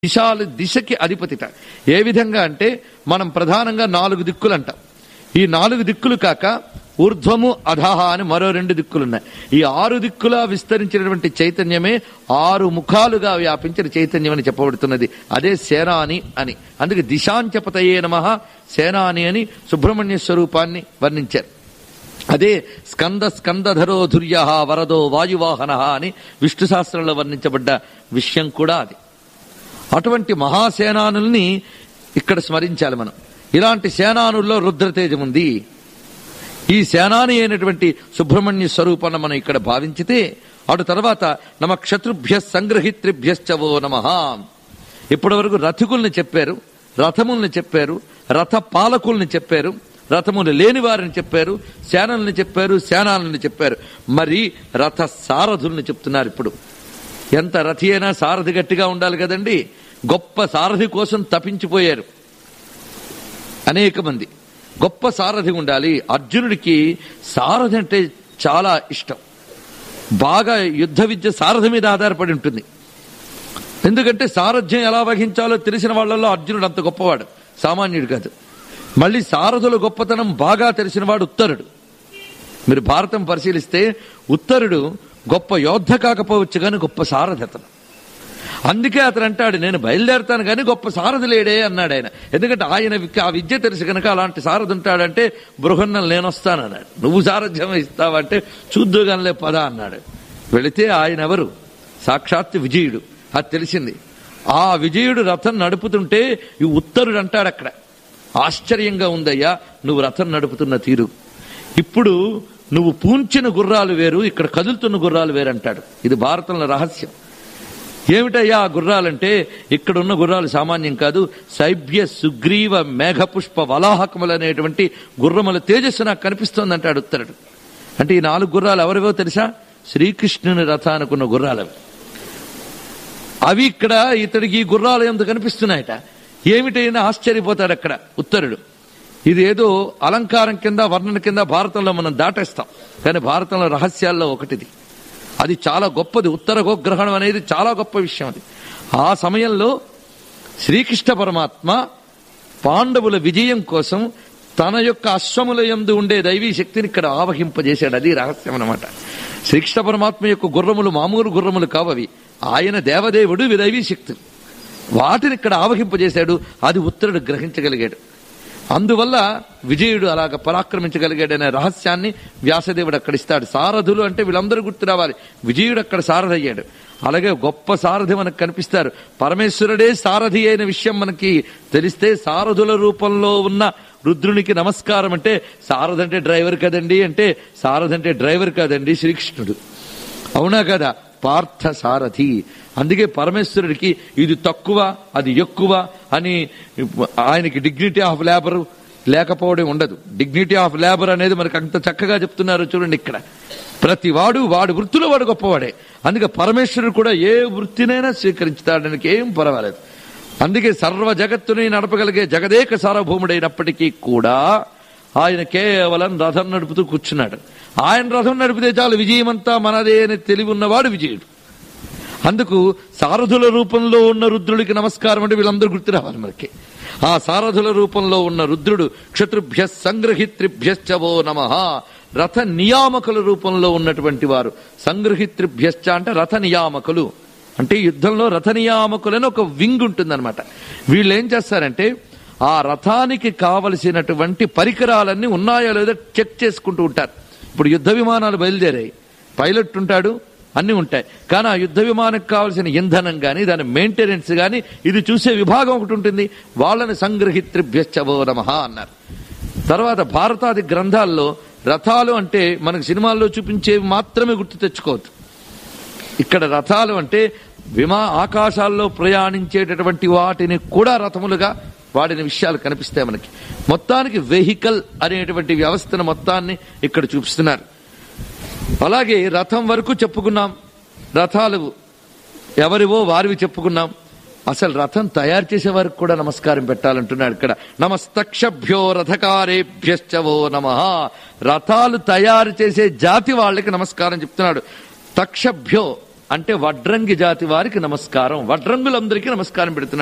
దిశాలు దిశకి అధిపతిట ఏ విధంగా అంటే మనం ప్రధానంగా నాలుగు దిక్కులు అంటాం ఈ నాలుగు దిక్కులు కాక ఊర్ధ్వము అధహ అని మరో రెండు దిక్కులున్నాయి ఈ ఆరు దిక్కులా విస్తరించినటువంటి చైతన్యమే ఆరు ముఖాలుగా వ్యాపించిన చైతన్యం అని చెప్పబడుతున్నది అదే సేనాని అని అందుకే దిశాంచపతయే నమ సేనాని అని సుబ్రహ్మణ్య స్వరూపాన్ని వర్ణించారు అదే స్కంద స్కందధరో ధుర్య వరదో వాయువాహన అని విష్ణు శాస్త్రంలో వర్ణించబడ్డ విషయం కూడా అది అటువంటి మహాసేనానుల్ని ఇక్కడ స్మరించాలి మనం ఇలాంటి సేనానుల్లో రుద్రతేజం ఉంది ఈ సేనాని అయినటువంటి సుబ్రహ్మణ్య స్వరూపాన్ని మనం ఇక్కడ భావించితే అటు తర్వాత నమ క్షత్రుభ్య సంగ్రహిత్రిభ్యశ్చవో నమ ఇప్పటి వరకు రథికుల్ని చెప్పారు రథముల్ని చెప్పారు రథ పాలకుల్ని చెప్పారు రథములు లేని వారిని చెప్పారు సేనల్ని చెప్పారు సేనాలని చెప్పారు మరి రథ సారథుల్ని చెప్తున్నారు ఇప్పుడు ఎంత రథి అయినా సారథి గట్టిగా ఉండాలి కదండి గొప్ప సారథి కోసం తపించిపోయారు అనేక మంది గొప్ప సారథి ఉండాలి అర్జునుడికి సారథి అంటే చాలా ఇష్టం బాగా యుద్ధ విద్య సారథి మీద ఆధారపడి ఉంటుంది ఎందుకంటే సారథ్యం ఎలా వహించాలో తెలిసిన వాళ్ళల్లో అర్జునుడు అంత గొప్పవాడు సామాన్యుడు కాదు మళ్ళీ సారథుల గొప్పతనం బాగా తెలిసినవాడు ఉత్తరుడు మీరు భారతం పరిశీలిస్తే ఉత్తరుడు గొప్ప యోద్ధ కాకపోవచ్చు కానీ గొప్ప సారథి అతను అందుకే అతను అంటాడు నేను బయలుదేరతాను కానీ గొప్ప సారథి లేడే అన్నాడు ఆయన ఎందుకంటే ఆయన వి- ఆ విద్య తెలుసు కనుక అలాంటి సారథి ఉంటాడంటే బృహన్నలు నేను వస్తాను అన్నాడు నువ్వు సారథ్యం ఇస్తావంటే చూద్దుగానిలే పద అన్నాడు వెళితే ఆయన ఎవరు సాక్షాత్ విజయుడు అది తెలిసింది ఆ విజయుడు రథం నడుపుతుంటే ఈ ఉత్తరుడు అంటాడు అక్కడ ఆశ్చర్యంగా ఉందయ్యా నువ్వు రథం నడుపుతున్న తీరు ఇప్పుడు నువ్వు పూంచిన గుర్రాలు వేరు ఇక్కడ కదులుతున్న గుర్రాలు వేరు అంటాడు ఇది భారతంలో రహస్యం ఏమిటయ్యా ఆ గుర్రాలంటే ఇక్కడ ఉన్న గుర్రాలు సామాన్యం కాదు సైభ్య సుగ్రీవ మేఘపుష్ప వలాహకములు అనేటువంటి గుర్రముల తేజస్సు నాకు కనిపిస్తోంది అంటాడు ఉత్తరుడు అంటే ఈ నాలుగు గుర్రాలు ఎవరివో తెలుసా శ్రీకృష్ణుని రథానుకున్న గుర్రాలు అవి అవి ఇక్కడ ఇతడికి ఈ గుర్రాలు ఎంత కనిపిస్తున్నాయట ఏమిటైనా ఆశ్చర్యపోతాడు అక్కడ ఉత్తరుడు ఇది ఏదో అలంకారం కింద వర్ణన కింద భారతంలో మనం దాటేస్తాం కానీ భారతంలో రహస్యాల్లో ఒకటిది అది చాలా గొప్పది ఉత్తర గోగ్రహణం అనేది చాలా గొప్ప విషయం అది ఆ సమయంలో శ్రీకృష్ణ పరమాత్మ పాండవుల విజయం కోసం తన యొక్క అశ్వముల యందు ఉండే దైవీ శక్తిని ఇక్కడ ఆవహింపజేశాడు అది రహస్యం అన్నమాట శ్రీకృష్ణ పరమాత్మ యొక్క గుర్రములు మామూలు గుర్రములు కావవి ఆయన దేవదేవుడు ఇవి దైవీ శక్తులు వాటిని ఇక్కడ ఆవహింపజేశాడు అది ఉత్తరుడు గ్రహించగలిగాడు అందువల్ల విజయుడు అలాగ పరాక్రమించగలిగాడనే రహస్యాన్ని వ్యాసదేవుడు అక్కడ ఇస్తాడు సారథులు అంటే వీళ్ళందరూ గుర్తు రావాలి విజయుడు అక్కడ సారథి అయ్యాడు అలాగే గొప్ప సారథి మనకు కనిపిస్తారు పరమేశ్వరుడే సారథి అయిన విషయం మనకి తెలిస్తే సారథుల రూపంలో ఉన్న రుద్రునికి నమస్కారం అంటే సారథి అంటే డ్రైవర్ కదండి అంటే సారథి అంటే డ్రైవర్ కాదండి శ్రీకృష్ణుడు అవునా కదా పార్థ సారథి అందుకే పరమేశ్వరుడికి ఇది తక్కువ అది ఎక్కువ అని ఆయనకి డిగ్నిటీ ఆఫ్ లేబర్ లేకపోవడం ఉండదు డిగ్నిటీ ఆఫ్ లేబర్ అనేది మనకు అంత చక్కగా చెప్తున్నారు చూడండి ఇక్కడ ప్రతి వాడు వాడు వృత్తిలో వాడు గొప్పవాడే అందుకే పరమేశ్వరుడు కూడా ఏ వృత్తినైనా స్వీకరించుతాడానికి ఏం పర్వాలేదు అందుకే సర్వ జగత్తుని నడపగలిగే జగదేక సార్వభౌముడైనప్పటికీ కూడా ఆయన కేవలం రథం నడుపుతూ కూర్చున్నాడు ఆయన రథం నడిపితే చాలు విజయమంతా మనదే అని తెలివి ఉన్నవాడు విజయుడు అందుకు సారథుల రూపంలో ఉన్న రుద్రుడికి నమస్కారం అంటే వీళ్ళందరూ గుర్తు రావాలి మనకి ఆ సారథుల రూపంలో ఉన్న రుద్రుడు క్షత్రుభ్య సంగ్రహిత్రిభ్యశ్చవో నమ రథ నియామకుల రూపంలో ఉన్నటువంటి వారు సంగ్రహిత్రిభ్యశ్చ అంటే రథ నియామకులు అంటే యుద్ధంలో రథ నియామకులని ఒక వింగ్ ఉంటుందన్నమాట వీళ్ళు ఏం చేస్తారంటే ఆ రథానికి కావలసినటువంటి పరికరాలన్నీ ఉన్నాయో లేదో చెక్ చేసుకుంటూ ఉంటారు ఇప్పుడు యుద్ధ విమానాలు బయలుదేరాయి పైలట్ ఉంటాడు అన్ని ఉంటాయి కానీ ఆ యుద్ధ విమానానికి కావాల్సిన ఇంధనం గాని దాని మెయింటెనెన్స్ గాని ఇది చూసే విభాగం ఒకటి ఉంటుంది వాళ్ళని సంగ్రహిత్రిభ్యశ్చవో నమ అన్నారు తర్వాత భారతాది గ్రంథాల్లో రథాలు అంటే మనకు సినిమాల్లో చూపించేవి మాత్రమే గుర్తు తెచ్చుకోవద్దు ఇక్కడ రథాలు అంటే విమా ఆకాశాల్లో ప్రయాణించేటటువంటి వాటిని కూడా రథములుగా వాడిన విషయాలు కనిపిస్తాయి మనకి మొత్తానికి వెహికల్ అనేటువంటి వ్యవస్థను మొత్తాన్ని ఇక్కడ చూపిస్తున్నారు అలాగే రథం వరకు చెప్పుకున్నాం రథాలు ఎవరివో వారివి చెప్పుకున్నాం అసలు రథం తయారు చేసే వారికి కూడా నమస్కారం పెట్టాలంటున్నాడు ఇక్కడ నమస్తక్షభ్యో రథకారేభ్యశ్చవో నమ రథాలు తయారు చేసే జాతి వాళ్ళకి నమస్కారం చెప్తున్నాడు తక్షభ్యో అంటే వడ్రంగి జాతి వారికి నమస్కారం వడ్రంగులందరికీ నమస్కారం పెడుతున్నాడు